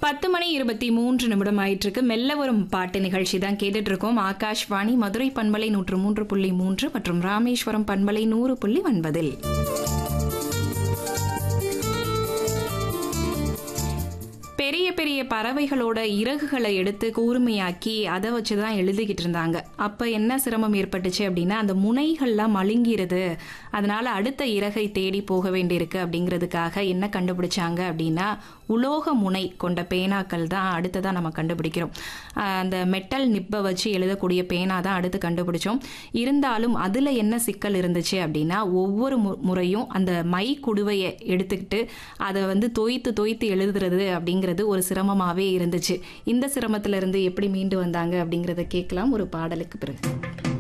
பத்து மணி இருபத்தி மூன்று நிமிடம் ஆயிட்டிருக்கு மெல்ல வரும் பாட்டு நிகழ்ச்சி தான் கேட்டுட்டு இருக்கோம் ஆகாஷ்வாணி மதுரை பண்பலை நூற்று மூன்று புள்ளி மூன்று மற்றும் ராமேஸ்வரம் பண்பலை நூறு புள்ளி ஒன்பதில் பெரிய பெரிய பறவைகளோட இறகுகளை எடுத்து கூர்மையாக்கி அதை வச்சு தான் எழுதிக்கிட்டு இருந்தாங்க அப்போ என்ன சிரமம் ஏற்பட்டுச்சு அப்படின்னா அந்த முனைகள்லாம் மழுங்கிருது அதனால அடுத்த இறகை தேடி போக வேண்டியிருக்கு அப்படிங்கிறதுக்காக என்ன கண்டுபிடிச்சாங்க அப்படின்னா உலோக முனை கொண்ட பேனாக்கள் தான் அடுத்ததாக நம்ம கண்டுபிடிக்கிறோம் ஆஹ் அந்த மெட்டல் நிப்பை வச்சு எழுதக்கூடிய பேனா தான் அடுத்து கண்டுபிடிச்சோம் இருந்தாலும் அதில் என்ன சிக்கல் இருந்துச்சு அப்படின்னா ஒவ்வொரு மு- முறையும் அந்த மை குடுவையை எடுத்துக்கிட்டு அதை வந்து தோய்த்து தோய்த்து எழுதுறது அப்படிங்கிறது ஒரு சிரமமாகவே இருந்துச்சு இந்த சிரமத்திலிருந்து எப்படி மீண்டு வந்தாங்க அப்படிங்கிறத கேட்கலாம் ஒரு பாடலுக்கு பிறகு